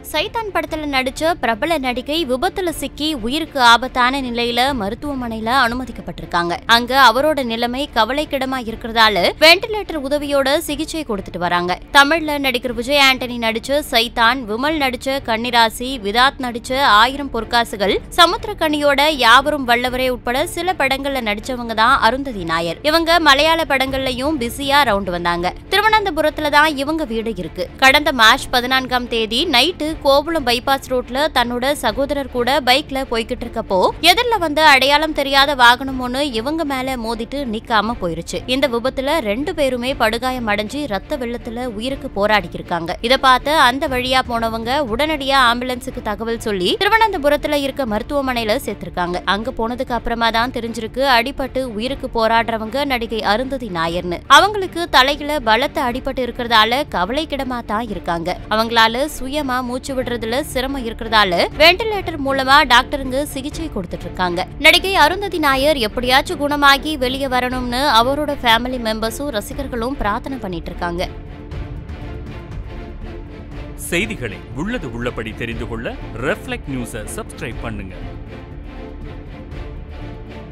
சைதான் படத்துல நடிச்ச பிரபல நடிகை விபத்துல சிக்கி உயிருக்கு ஆபத்தான நிலையில மருத்துவமனையில அனுமதிக்கப்பட்டிருக்காங்க அங்க அவரோட நிலைமை கவலைக்கிடமா இருக்கிறதால வெண்டிலேட்டர் உதவியோட சிகிச்சை கொடுத்துட்டு வராங்க தமிழ்ல நடிகர் விஜய் ஆண்டனி நடிச்ச சைதான் விமல் நடிச்ச கன்னிராசி விதாத் நடிச்ச ஆயிரம் பொற்காசுகள் சமுத்திரக்கனியோட யாவரும் வல்லவரே உட்பட சில படங்கள்ல நடிச்சவங்க தான் அருந்ததி நாயர் இவங்க மலையாள படங்கள்லயும் பிஸியா ரவுண்ட் வந்தாங்க திருவனந்தபுரத்துல தான் இவங்க வீடு இருக்கு கடந்த மார்ச் பதினான்காம் தேதி நைட்டு கோவளம் பைபாஸ் ரோட்ல தன்னோட சகோதரர் கூட பைக்ல போய்கிட்டு இருக்கப்போ எதிரில வந்த அடையாளம் தெரியாத வாகனம் ஒண்ணு இவங்க மேல மோதிட்டு நிக்காம போயிருச்சு இந்த விபத்துல ரெண்டு பேருமே படுகாயம் அடைஞ்சு ரத்த வெள்ளத்துல உயிருக்கு போராடி இருக்காங்க இத பார்த்து அந்த வழியா போனவங்க உடனடியா ஆம்புலன்ஸுக்கு தகவல் சொல்லி திருவனந்தபுரத்துல இருக்க மருத்துவமனையில சேர்த்திருக்காங்க அங்க போனதுக்கு அப்புறமா தான் தெரிஞ்சிருக்கு அடிபட்டு உயிருக்கு போராடுறவங்க நடிகை அருந்ததி நாயர்னு அவங்களுக்கு தலையில பலத்த அடிபட்டு இருக்கிறதால கவலைக்கிடமா தான் இருக்காங்க அவங்களால சுயமா மூச்சு விடுறதுல சிரமம் இருக்கிறதால வெண்டிலேட்டர் மூலமா டாக்டருங்க சிகிச்சை கொடுத்துட்டு இருக்காங்க நடிகை அருந்ததி நாயர் எப்படியாச்சும் குணமாகி வெளியே வரணும்னு அவரோட ஃபேமிலி மெம்பர்ஸும் ரசிகர்களும் பிரார்த்தனை பண்ணிட்டு இருக்காங்க செய்திகளை உள்ளது உள்ளபடி தெரிந்து கொள்ள ரெஃப்ளெக்ட் நியூஸை சப்ஸ்கிரைப் பண்ணுங்க